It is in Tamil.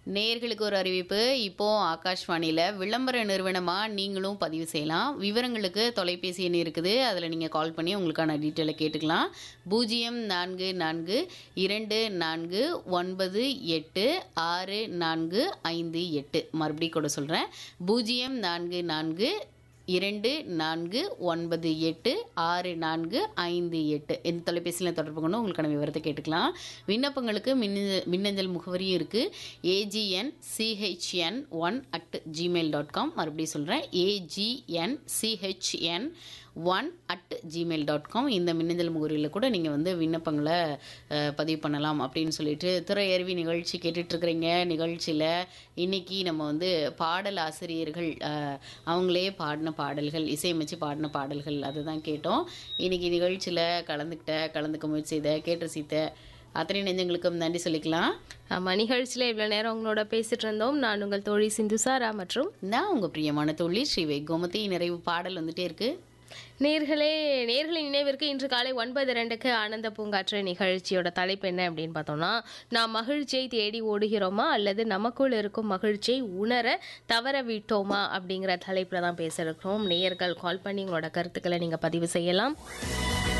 நேயர்களுக்கு ஒரு அறிவிப்பு இப்போ ஆகாஷ்வாணியில் விளம்பர நிறுவனமாக நீங்களும் பதிவு செய்யலாம் விவரங்களுக்கு தொலைபேசி எண் இருக்குது அதில் நீங்கள் கால் பண்ணி உங்களுக்கான டீட்டெயிலை கேட்டுக்கலாம் பூஜ்ஜியம் நான்கு நான்கு இரண்டு நான்கு ஒன்பது எட்டு ஆறு நான்கு ஐந்து எட்டு மறுபடியும் கூட சொல்கிறேன் பூஜ்ஜியம் நான்கு நான்கு இரண்டு நான்கு ஒன்பது எட்டு ஆறு நான்கு ஐந்து எட்டு இந்த தொலைபேசியில் தொடர்பு கொண்டு உங்களுக்கான விவரத்தை கேட்டுக்கலாம் விண்ணப்பங்களுக்கு மின்னஞ்ச மின்னஞ்சல் முகவரியும் இருக்குது A G N C H N one at Gmail dot com மறுபடியும் சொல்கிறேன் A G N C H N one at Gmail dot com இந்த மின்னஞ்சல் முகவரியில் கூட நீங்கள் வந்து விண்ணப்பங்களை அஹ், பதிவு பண்ணலாம் அப்படின்னு சொல்லிட்டு திரையருவி நிகழ்ச்சி கேட்டுட்ருக்குறீங்க நிகழ்ச்சியில் இன்னைக்கு நம்ம வந்து பாடல் ஆசிரியர்கள் அஹ், அவங்களே பாடின பாடல்கள் இசையமைச்சு பாடின பாடல்கள் அதுதான் கேட்டோம் இன்னைக்கு நிகழ்ச்சியில் கலந்துக்கிட்ட கலந்துக்க முயற்சி செய்த கேட்டு ரசித்த அத்தனை நெஞ்சங்களுக்கும் நன்றி சொல்லிக்கலாம் ஆமாம் நிகழ்ச்சியில் இவ்வளோ நேரம் உங்களோட பேசிட்டு இருந்தோம் நான் உங்கள் தோழி சிந்துசாரா மற்றும் நான் உங்கள் பிரியமான தொழில் ஸ்ரீவை கோமதி நிறைவு பாடல் வந்துட்டே இருக்கு நேர்களே நேர்களின் நினைவிற்கு இன்று காலை ஒன்பது ரெண்டுக்கு ஆனந்த பூங்காற்று நிகழ்ச்சியோட தலைப்பு என்ன அப்படின்னு பார்த்தோம்னா நாம் மகிழ்ச்சியை தேடி ஓடுகிறோமா அல்லது நமக்குள் இருக்கும் மகிழ்ச்சியை உணர தவற விட்டோமா அப்படிங்கிற தலைப்பில் தான் பேச இருக்கிறோம் நேயர்கள் கால் பண்ணி உங்களோட கருத்துக்களை நீங்கள் பதிவு செய்யலாம்